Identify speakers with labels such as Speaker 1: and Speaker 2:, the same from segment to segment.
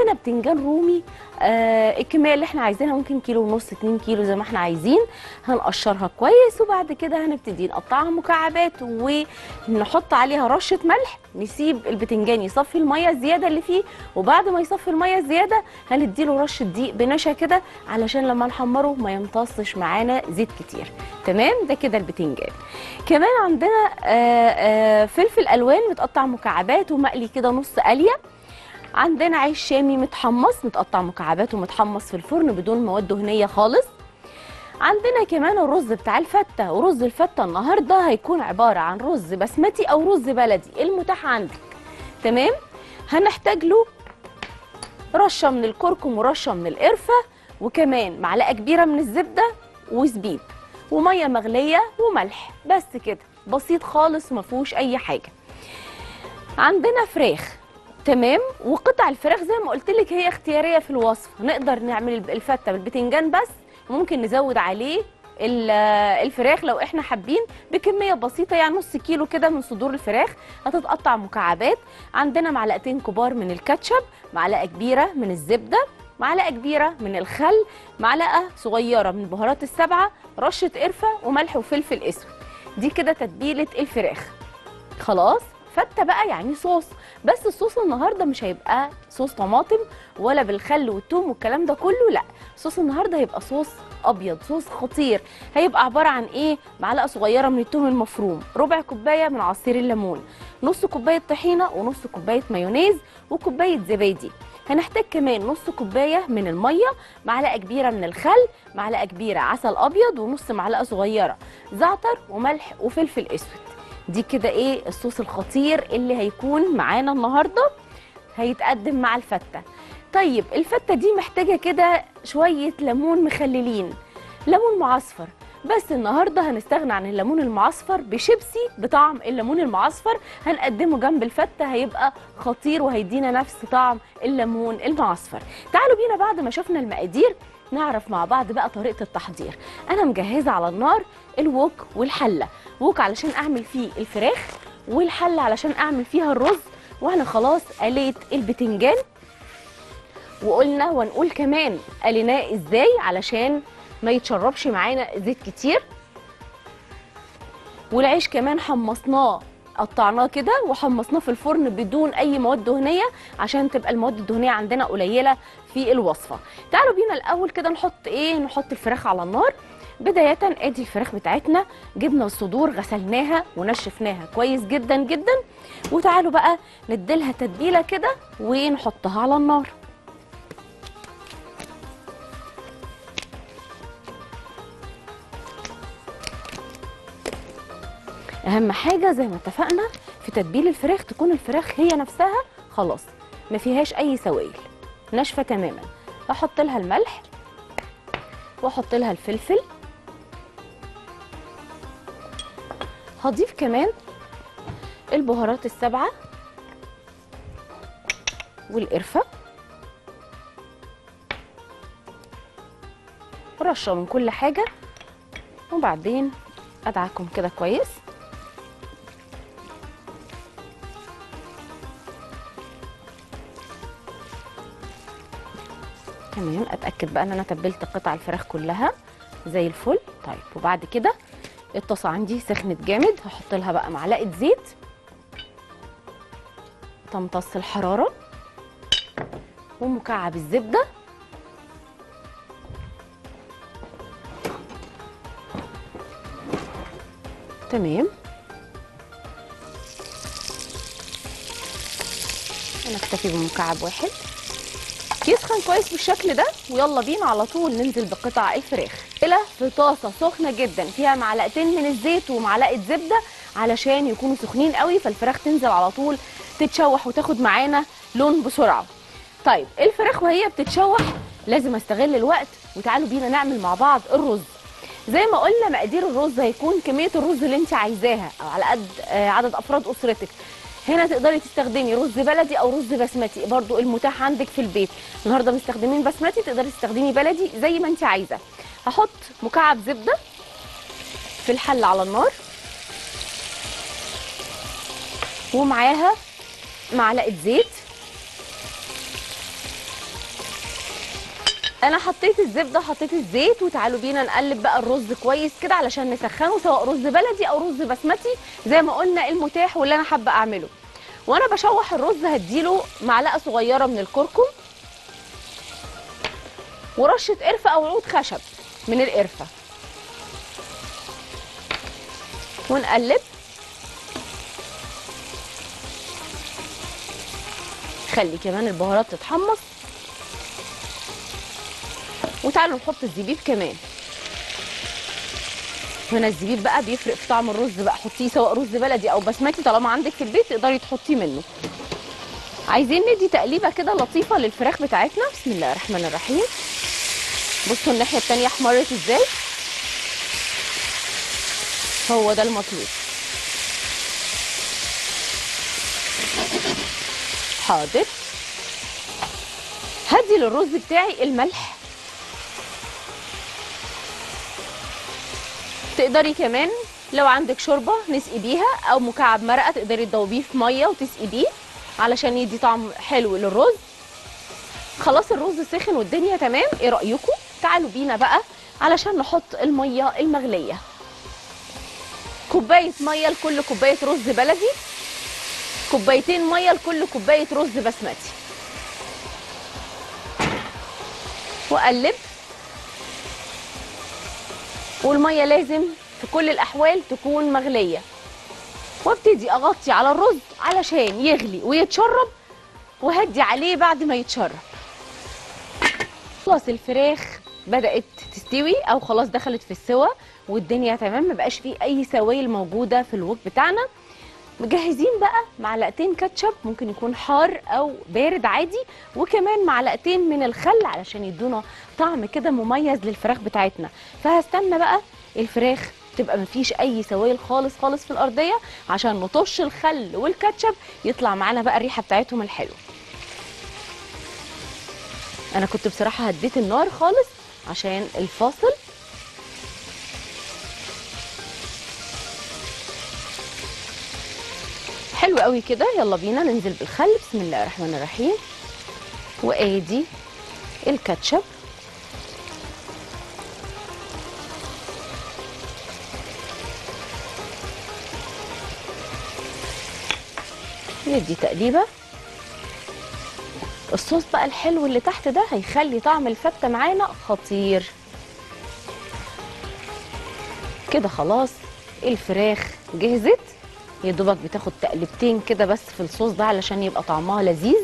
Speaker 1: عندنا بتنجان رومي آه الكميه اللي احنا عايزينها ممكن كيلو ونص 2 كيلو زي ما احنا عايزين هنقشرها كويس وبعد كده هنبتدي نقطعها مكعبات ونحط عليها رشه ملح نسيب البتنجان يصفي الميه الزياده اللي فيه وبعد ما يصفي الميه الزياده هنديله رشه دقيق بنشا كده علشان لما نحمره ما يمتصش معانا زيت كتير تمام ده كده البتنجان كمان عندنا آه آه فلفل الوان متقطع مكعبات ومقلي كده نص قليه عندنا عيش شامي متحمص متقطع مكعبات ومتحمص في الفرن بدون مواد دهنيه خالص عندنا كمان الرز بتاع الفته ورز الفته النهارده هيكون عباره عن رز بسمتي او رز بلدي المتاح عندك تمام هنحتاج له رشه من الكركم ورشه من القرفه وكمان معلقه كبيره من الزبده وزبيب وميه مغليه وملح بس كده بسيط خالص ما فيهوش اي حاجه عندنا فراخ تمام وقطع الفراخ زي ما قلت لك هي اختياريه في الوصفه نقدر نعمل الفته بالبتنجان بس ممكن نزود عليه ال- الفراخ لو احنا حابين بكميه بسيطه يعني نص كيلو كده من صدور الفراخ هتتقطع مكعبات عندنا معلقتين كبار من الكاتشب معلقه كبيره من الزبده معلقه كبيره من الخل معلقه صغيره من البهارات السبعه رشه قرفه وملح وفلفل اسود دي كده تتبيله الفراخ خلاص فته بقى يعني صوص بس الصوص النهارده مش هيبقى صوص طماطم ولا بالخل والثوم والكلام ده كله لا صوص النهارده هيبقى صوص ابيض صوص خطير هيبقى عباره عن ايه معلقه صغيره من الثوم المفروم ربع كوبايه من عصير الليمون نص كوبايه طحينه ونص كوبايه مايونيز وكوبايه زبادي هنحتاج كمان نص كوبايه من الميه معلقه كبيره من الخل معلقه كبيره عسل ابيض ونص معلقه صغيره زعتر وملح وفلفل اسود دي كده ايه الصوص الخطير اللي هيكون معانا النهارده هيتقدم مع الفته طيب الفته دي محتاجه كده شويه ليمون مخللين ليمون معصفر بس النهارده هنستغنى عن الليمون المعصفر بشيبسي بطعم الليمون المعصفر هنقدمه جنب الفته هيبقى خطير وهيدينا نفس طعم الليمون المعصفر تعالوا بينا بعد ما شفنا المقادير نعرف مع بعض بقى طريقه التحضير انا مجهزه على النار الوك والحله وك علشان اعمل فيه الفراخ والحله علشان اعمل فيها الرز وانا خلاص قليت البتنجان وقلنا ونقول كمان قليناه ازاي علشان ما يتشربش معانا زيت كتير والعيش كمان حمصناه قطعناه كده وحمصناه في الفرن بدون اي مواد دهنيه عشان تبقى المواد الدهنيه عندنا قليله في الوصفه تعالوا بينا الاول كده نحط ايه نحط الفراخ على النار بدايه ادي الفراخ بتاعتنا جبنا الصدور غسلناها ونشفناها كويس جدا جدا وتعالوا بقى نديلها تتبيله كده ونحطها على النار اهم حاجه زي ما اتفقنا في تتبيل الفراخ تكون الفراخ هي نفسها خلاص ما فيهاش اي سوائل ناشفه تماما احط لها الملح واحط لها الفلفل هضيف كمان البهارات السبعه والقرفه رشه من كل حاجه وبعدين ادعكم كده كويس تمام اتاكد بقى ان انا تبلت قطع الفراخ كلها زي الفل طيب وبعد كده الطاسه عندي سخنت جامد هحط لها بقى معلقه زيت تمتص الحراره ومكعب الزبده تمام انا اكتفي بمكعب واحد يسخن كويس بالشكل ده ويلا بينا على طول ننزل بقطع الفراخ الى في طاسه سخنه جدا فيها معلقتين من الزيت ومعلقه زبده علشان يكونوا سخنين قوي فالفراخ تنزل على طول تتشوح وتاخد معانا لون بسرعه طيب الفراخ وهي بتتشوح لازم استغل الوقت وتعالوا بينا نعمل مع بعض الرز زي ما قلنا مقادير الرز هيكون كميه الرز اللي انت عايزاها او على قد آه، عدد افراد اسرتك هنا تقدري تستخدمي رز بلدي او رز بسمتي برضو المتاح عندك في البيت النهارده مستخدمين بسمتي تقدري تستخدمي بلدي زي ما انت عايزه هحط مكعب زبده في الحله على النار ومعاها معلقه زيت انا حطيت الزبده وحطيت الزيت وتعالوا بينا نقلب بقى الرز كويس كده علشان نسخنه سواء رز بلدي او رز بسمتي زي ما قلنا المتاح واللي انا حابه اعمله وانا بشوح الرز هديله معلقه صغيره من الكركم ورشه قرفه او عود خشب من القرفه ونقلب خلي كمان البهارات تتحمص وتعالوا نحط الزبيب كمان هنا الزبيب بقى بيفرق في طعم الرز بقى حطيه سواء رز بلدي او بسمتي طالما عندك في البيت تقدري تحطيه منه عايزين ندي تقليبه كده لطيفه للفراخ بتاعتنا بسم الله الرحمن الرحيم بصوا الناحيه التانية احمرت ازاي هو ده المطلوب حاضر هدي للرز بتاعي الملح تقدري كمان لو عندك شوربه نسقي بيها او مكعب مرقه تقدري تدوبيه في ميه وتسقي بيه علشان يدي طعم حلو للرز خلاص الرز سخن والدنيا تمام ايه رايكم تعالوا بينا بقى علشان نحط الميه المغليه كوبايه ميه لكل كوبايه رز بلدي كوبايتين ميه لكل كوبايه رز بسمتي واقلب والميه لازم في كل الاحوال تكون مغليه وابتدي اغطي على الرز علشان يغلي ويتشرب وهدي عليه بعد ما يتشرب خلاص الفراخ بدات تستوي او خلاص دخلت في السوا والدنيا تمام ما بقاش فيه اي سوائل موجوده في الوك بتاعنا مجهزين بقى معلقتين كاتشب ممكن يكون حار او بارد عادي وكمان معلقتين من الخل علشان يدونا طعم كده مميز للفراخ بتاعتنا فهستنى بقى الفراخ تبقى مفيش اي سوائل خالص خالص في الارضيه عشان نطش الخل والكاتشب يطلع معانا بقى الريحه بتاعتهم الحلوه انا كنت بصراحه هديت النار خالص عشان الفاصل حلو قوي كده يلا بينا ننزل بالخل بسم الله الرحمن الرحيم وادي الكاتشب ندي تقليبه الصوص بقى الحلو اللي تحت ده هيخلي طعم الفته معانا خطير كده خلاص الفراخ جهزت يا دوبك بتاخد تقلبتين كده بس في الصوص ده علشان يبقى طعمها لذيذ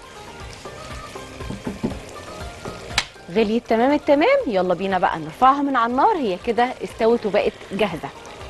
Speaker 1: غليت تمام التمام يلا بينا بقى نرفعها من على النار هي كده استوت وبقت جاهزه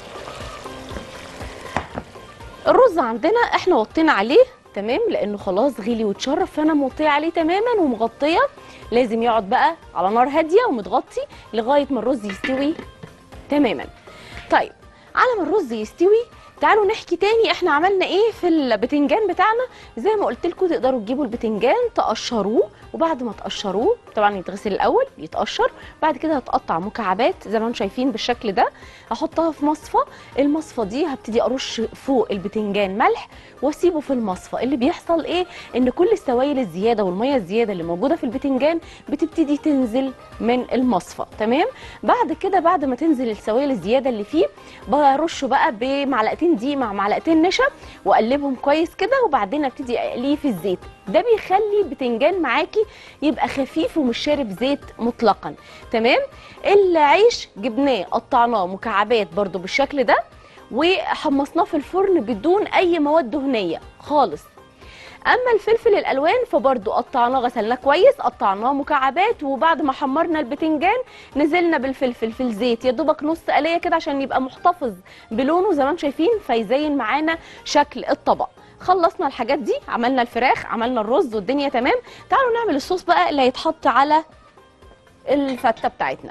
Speaker 1: الرز عندنا احنا وطينا عليه تمام لانه خلاص غلي واتشرب فانا موطيه عليه تماما ومغطيه لازم يقعد بقى على نار هاديه ومتغطي لغايه ما الرز يستوي تماما طيب على ما الرز يستوي تعالوا نحكي تاني احنا عملنا ايه في البتنجان بتاعنا زي ما قلت لكم تقدروا تجيبوا البتنجان تقشروه وبعد ما تقشروه طبعا يتغسل الاول يتقشر بعد كده هتقطع مكعبات زي ما انتم شايفين بالشكل ده احطها في مصفى المصفى دي هبتدي ارش فوق البتنجان ملح واسيبه في المصفى اللي بيحصل ايه ان كل السوائل الزياده والميه الزياده اللي موجوده في البتنجان بتبتدي تنزل من المصفى تمام بعد كده بعد ما تنزل السوائل الزياده اللي فيه برشه بقى بمعلقتين دي مع معلقتين نشا واقلبهم كويس كده وبعدين ابتدي اقليه في الزيت ده بيخلي البتنجان معاكي يبقى خفيف ومش شارب زيت مطلقا تمام العيش جبناه قطعناه مكعبات برده بالشكل ده وحمصناه في الفرن بدون اي مواد دهنيه خالص اما الفلفل الالوان فبرضو قطعناه غسلناه كويس قطعناه مكعبات وبعد ما حمرنا البتنجان نزلنا بالفلفل في الزيت يا دوبك نص قليه كده عشان يبقى محتفظ بلونه زي ما انتم شايفين فيزين معانا شكل الطبق خلصنا الحاجات دي عملنا الفراخ عملنا الرز والدنيا تمام تعالوا نعمل الصوص بقى اللي هيتحط على الفته بتاعتنا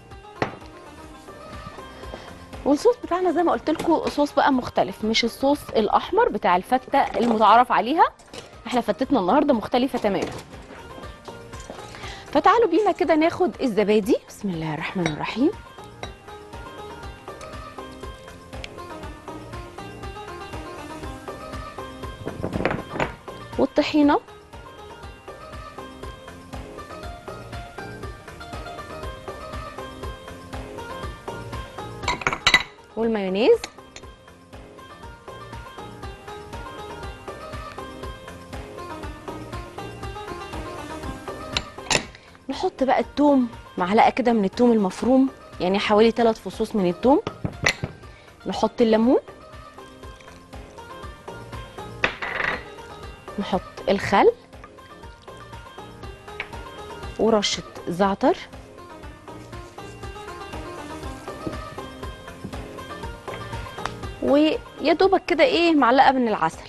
Speaker 1: والصوص بتاعنا زي ما قلت لكم صوص بقى مختلف مش الصوص الاحمر بتاع الفته المتعارف عليها احنا فتتنا النهارده مختلفه تماما فتعالوا بينا كده ناخد الزبادي بسم الله الرحمن الرحيم والطحينه والمايونيز نحط بقى التوم معلقه كده من التوم المفروم يعني حوالي 3 فصوص من التوم نحط الليمون نحط الخل ورشه زعتر ويا دوبك كده ايه معلقه من العسل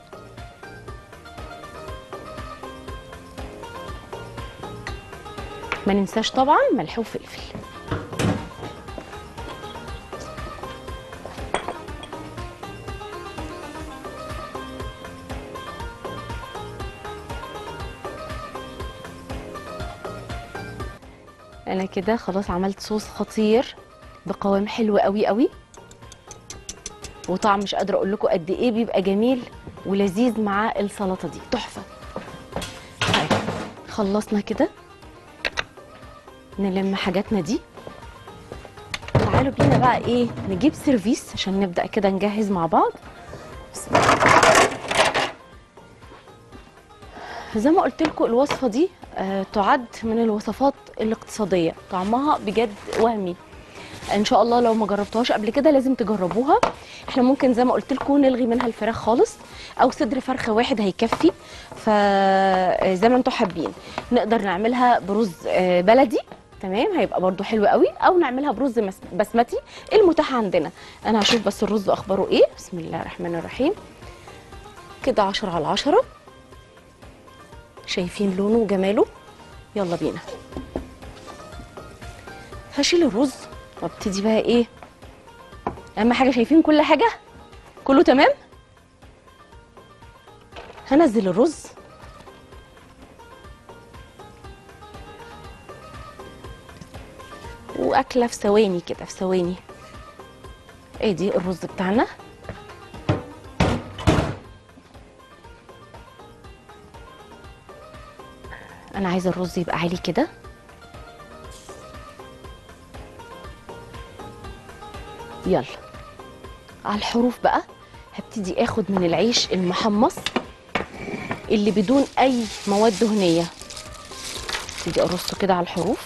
Speaker 1: ما ننساش طبعا ملح وفلفل انا كده خلاص عملت صوص خطير بقوام حلو قوي قوي وطعم مش قادره اقول لكم قد ايه بيبقى جميل ولذيذ مع السلطه دي تحفه طيب خلصنا كده نلم حاجاتنا دي تعالوا بينا بقى ايه نجيب سيرفيس عشان نبدا كده نجهز مع بعض بسم الله. زي ما قلت لكم الوصفه دي آه تعد من الوصفات الاقتصاديه طعمها بجد وهمي ان شاء الله لو ما جربتوهاش قبل كده لازم تجربوها احنا ممكن زي ما قلت لكم نلغي منها الفراخ خالص او صدر فرخه واحد هيكفي فزي ما انتم حابين نقدر نعملها برز آه، بلدي تمام هيبقى برضو حلو قوي او نعملها برز مس- بسمتي المتاح عندنا انا هشوف بس الرز اخباره ايه بسم الله الرحمن الرحيم كده عشرة على عشرة شايفين لونه وجماله يلا بينا هشيل الرز وابتدي بقى ايه اهم حاجه شايفين كل حاجه كله تمام هنزل الرز واكله في ثواني كده في ثواني ادي الرز بتاعنا انا عايزه الرز يبقى عالي كده يلا على الحروف بقى هبتدي اخد من العيش المحمص اللي بدون اي مواد دهنيه ابتدي ارصه كده على الحروف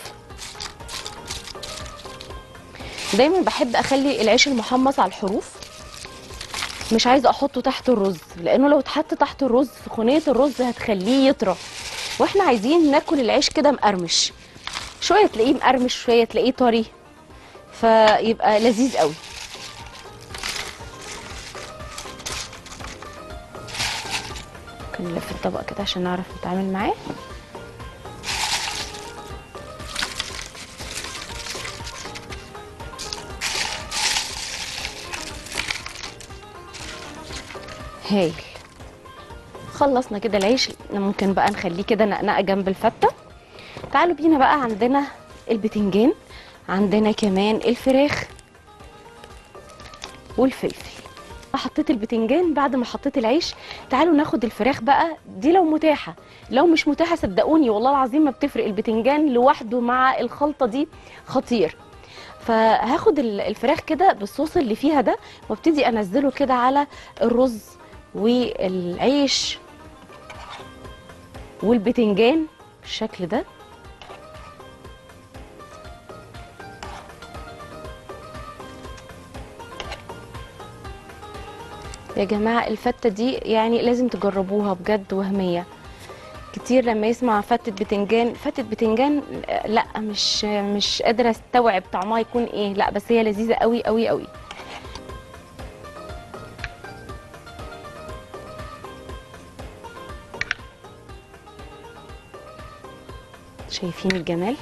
Speaker 1: دايما بحب اخلي العيش المحمص على الحروف مش عايزه احطه تحت الرز لانه لو اتحط تحت الرز سخونيه الرز هتخليه يطرى واحنا عايزين ناكل العيش كده مقرمش شويه تلاقيه مقرمش شويه تلاقيه طري فيبقى لذيذ قوي ممكن نلف الطبق كده عشان نعرف نتعامل معاه هايل خلصنا كده العيش ممكن بقى نخليه كده نقنقه جنب الفته تعالوا بينا بقى عندنا البتنجان عندنا كمان الفراخ والفلفل حطيت البتنجان بعد ما حطيت العيش تعالوا ناخد الفراخ بقى دي لو متاحه لو مش متاحه صدقوني والله العظيم ما بتفرق البتنجان لوحده مع الخلطه دي خطير فهاخد ال- الفراخ كده بالصوص اللي فيها ده وابتدي انزله كده على الرز والعيش والبتنجان بالشكل ده يا جماعة الفتة دي يعني لازم تجربوها بجد وهمية كتير لما يسمع فتة بتنجان فتة بتنجان آه، لا مش مش قادرة استوعب طعمها يكون ايه لا بس هي لذيذة قوي قوي قوي شايفين الجمال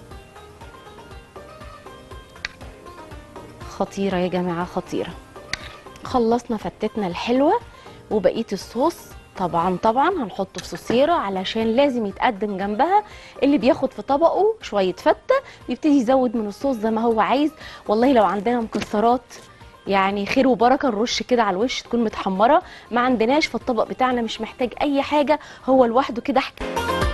Speaker 1: خطيرة يا جماعة خطيرة خلصنا فتتنا الحلوة وبقية الصوص طبعا طبعا هنحطه في صوصيرة علشان لازم يتقدم جنبها اللي بياخد في طبقه شوية فتة يبتدي يزود من الصوص زي ما هو عايز والله لو عندنا مكسرات يعني خير وبركه نرش كده على الوش تكون متحمره ما عندناش فالطبق بتاعنا مش محتاج اي حاجه هو لوحده كده حكايه